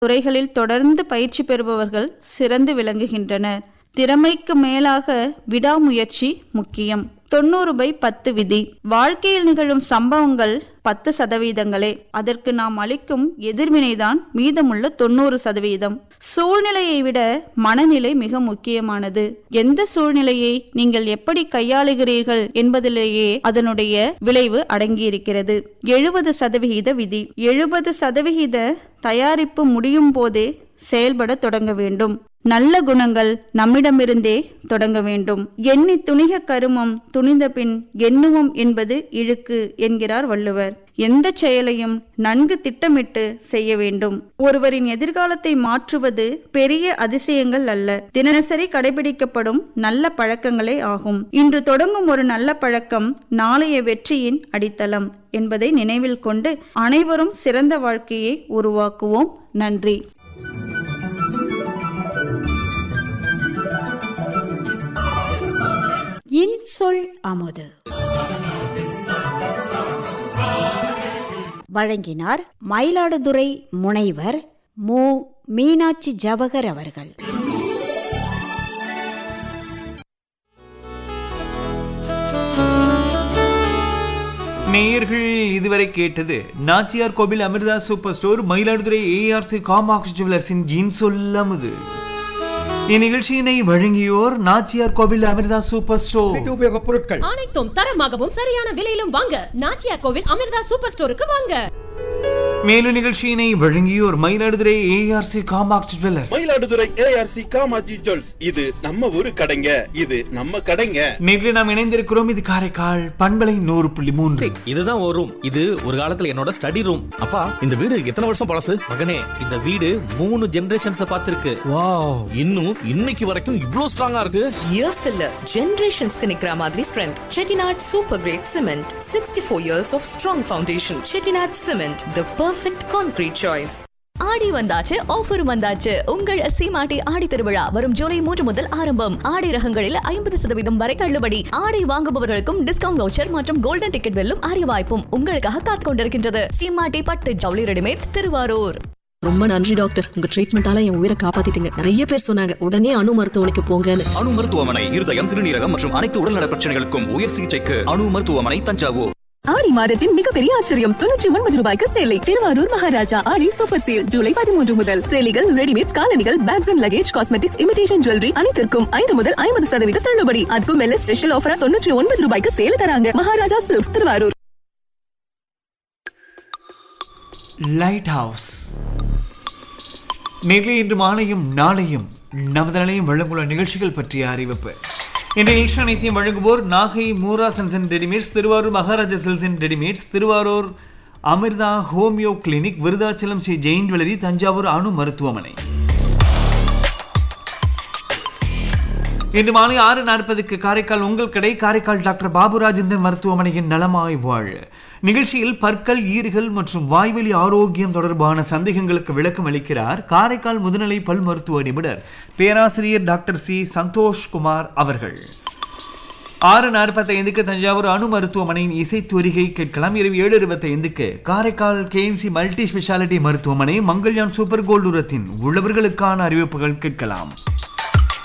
துறைகளில் தொடர்ந்து பயிற்சி பெறுபவர்கள் சிறந்து விளங்குகின்றனர் திறமைக்கு மேலாக விடாமுயற்சி முக்கியம் தொண்ணூறு பை பத்து விதி வாழ்க்கையில் நிகழும் சம்பவங்கள் பத்து சதவீதங்களே அதற்கு நாம் அளிக்கும் எதிர்வினைதான் மீதமுள்ள தொண்ணூறு சதவீதம் சூழ்நிலையை விட மனநிலை மிக முக்கியமானது எந்த சூழ்நிலையை நீங்கள் எப்படி கையாளுகிறீர்கள் என்பதிலேயே அதனுடைய விளைவு அடங்கியிருக்கிறது எழுபது சதவிகித விதி எழுபது சதவிகித தயாரிப்பு முடியும் போதே செயல்பட தொடங்க வேண்டும் நல்ல குணங்கள் நம்மிடமிருந்தே தொடங்க வேண்டும் எண்ணி துணிக கருமம் துணிந்த பின் எண்ணுவோம் என்பது இழுக்கு என்கிறார் வள்ளுவர் எந்த செயலையும் நன்கு திட்டமிட்டு செய்ய வேண்டும் ஒருவரின் எதிர்காலத்தை மாற்றுவது பெரிய அதிசயங்கள் அல்ல தினசரி கடைபிடிக்கப்படும் நல்ல பழக்கங்களே ஆகும் இன்று தொடங்கும் ஒரு நல்ல பழக்கம் நாளைய வெற்றியின் அடித்தளம் என்பதை நினைவில் கொண்டு அனைவரும் சிறந்த வாழ்க்கையை உருவாக்குவோம் நன்றி இன்சொல் அமுது வழங்கினார் மயிலாடுதுறை முனைவர் மு மீனாட்சி ஜவகர் அவர்கள் நேயர்கள் இதுவரை கேட்டது Nachiyar Koil Amirtha super store Mayiladuthurai ARC Kamaks ஜுவல்லர்ஸின் இன் சொல்லாமது இந்நிகழ்ச்சியினை வழங்கியோர் நாச்சியார் கோவில் அமிர்தா சூப்பர் ஸ்டோர் வீட்டு உபயோகப் பொருட்கள் அனைத்தும் தரமாகவும் சரியான விலையிலும் வாங்க நாச்சியா கோவில் அமிர்தா சூப்பர் ஸ்டோருக்கு வாங்க மேலும் நிகழ்ச்சியினை வழங்கியோர் Mayiladuthurai ARC Kamaks jewellers Mayiladuthurai ARC Kamaji jewels இது நம்ம ஊரு கடைங்க இது நம்ம கடைங்க நேரில் நாம் இணைந்திருக்கிறோம் இது காரைக்கால் பண்பலை நூறு புள்ளி மூன்று இதுதான் ஒரு ரூம் இது ஒரு காலத்துல என்னோட ஸ்டடி ரூம் அப்பா இந்த வீடு எத்தனை வருஷம் பழசு மகனே இந்த வீடு மூணு ஜெனரேஷன்ஸ் பார்த்திருக்கு வாவ் இன்னும் இன்னைக்கு வரைக்கும் இவ்ளோ ஸ்ட்ராங்கா இருக்கு இயர்ஸ்க்கு இல்ல ஜெனரேஷன்ஸ்க்கு நிக்கிற மாதிரி strength Chettinad super grade cement sixty four years of strong foundation Chettinad cement the perfect concrete choice ஆடி வந்தாச்சு ஆஃபரும் வந்தாச்சு உங்கள் சீமாட்டி ஆடி திருவிழா வரும் ஜூலை மூன்று முதல் ஆரம்பம் ஆடை ரகங்களில் ஐம்பது சதவீதம் வரை தள்ளுபடி ஆடை வாங்குபவர்களுக்கும் டிஸ்கவுண்ட் வவுச்சர் மற்றும் கோல்டன் டிக்கெட் வெல்லும் அரிய வாய்ப்பும் உங்களுக்காக காத்துக் கொண்டிருக்கின்றது சீமாட்டி பட்டு ஜவுளி ரெடிமேட்ஸ் திருவாரூர் ரொம்ப நன்றி டாக்டர் உங்க ட்ரீட்மெண்டால என் உயிரை காப்பாத்திட்டீங்க நிறைய பேர் சொன்னாங்க உடனே அணு மருத்துவமனைக்கு போங்கன்னு அணு மருத்துவமனை இருதயம் சிறுநீரகம் மற்றும் அனைத்து உடல்நல பிரச்சனைகளுக்கும் உயர் சிகிச்சைக்கு அணு மருத்துவமனை தஞ்சாவூர் ஆடி மாதத்தின் மிகப்பெரிய ஆச்சரியம் தொண்ணூற்றி ஒன்பது ரூபாய்க்கு சேலை திருவாரூர் மகாராஜா ஆடி சூப்பர் சேல் ஜூலை பதிமூன்று முதல் சேலைகள் ரெடிமேட்ஸ் காலணிகள் bags and luggage cosmetics imitation jewellery அனைத்திற்கும் ஐந்து முதல் ஐம்பது சதவீத தள்ளுபடி அதுக்கும் மேல ஸ்பெஷல் ஆஃபரா தொண்ணூற்றி ஒன்பது ரூபாய்க்கு சேல தராங்க Maharaja silks Thiruvarur light house நேரில் இன்று மாலையும் நாளையும் நமது நிலையம் வழங்குள்ள நிகழ்ச்சிகள் பற்றிய அறிவிப்பு இந்த நிகழ்ச்சி அனைத்தையும் வழங்குவோர் நாகை மூரா சன்சன் ரெடிமேட்ஸ் திருவாரூர் மகாராஜா சில்சன் readymades Thiruvarur Amirtha homeo clinic Virudhachalam Sri Jain jewellery Thanjavur அணு மருத்துவமனை இன்று மாலை ஆறு நாற்பதுக்கு காரைக்கால் உங்கள் கடை காரைக்கால் டாக்டர் பாபு ராஜேந்தர் மருத்துவமனையின் நலமாய் வாழ் நிகழ்ச்சியில் பற்கள் ஈறுகள் மற்றும் வாய்வெளி ஆரோக்கியம் தொடர்பான சந்தேகங்களுக்கு விளக்கம் அளிக்கிறார் காரைக்கால் முதுநிலை பல் மருத்துவ நிபுணர் பேராசிரியர் டாக்டர் சி சந்தோஷ்குமார் அவர்கள் ஆறு நாற்பத்தைந்துக்கு தஞ்சாவூர் அணு மருத்துவமனையின் இசைத்துவரிகை கேட்கலாம் இரவு ஏழு இருபத்தைந்துக்கு காரைக்கால் கேஎம்சி மல்டி ஸ்பெஷாலிட்டி மருத்துவமனை மங்கள்யான் சூப்பர் கோல்டு உரத்தின் உள்ளவர்களுக்கான அறிவிப்புகள் கேட்கலாம்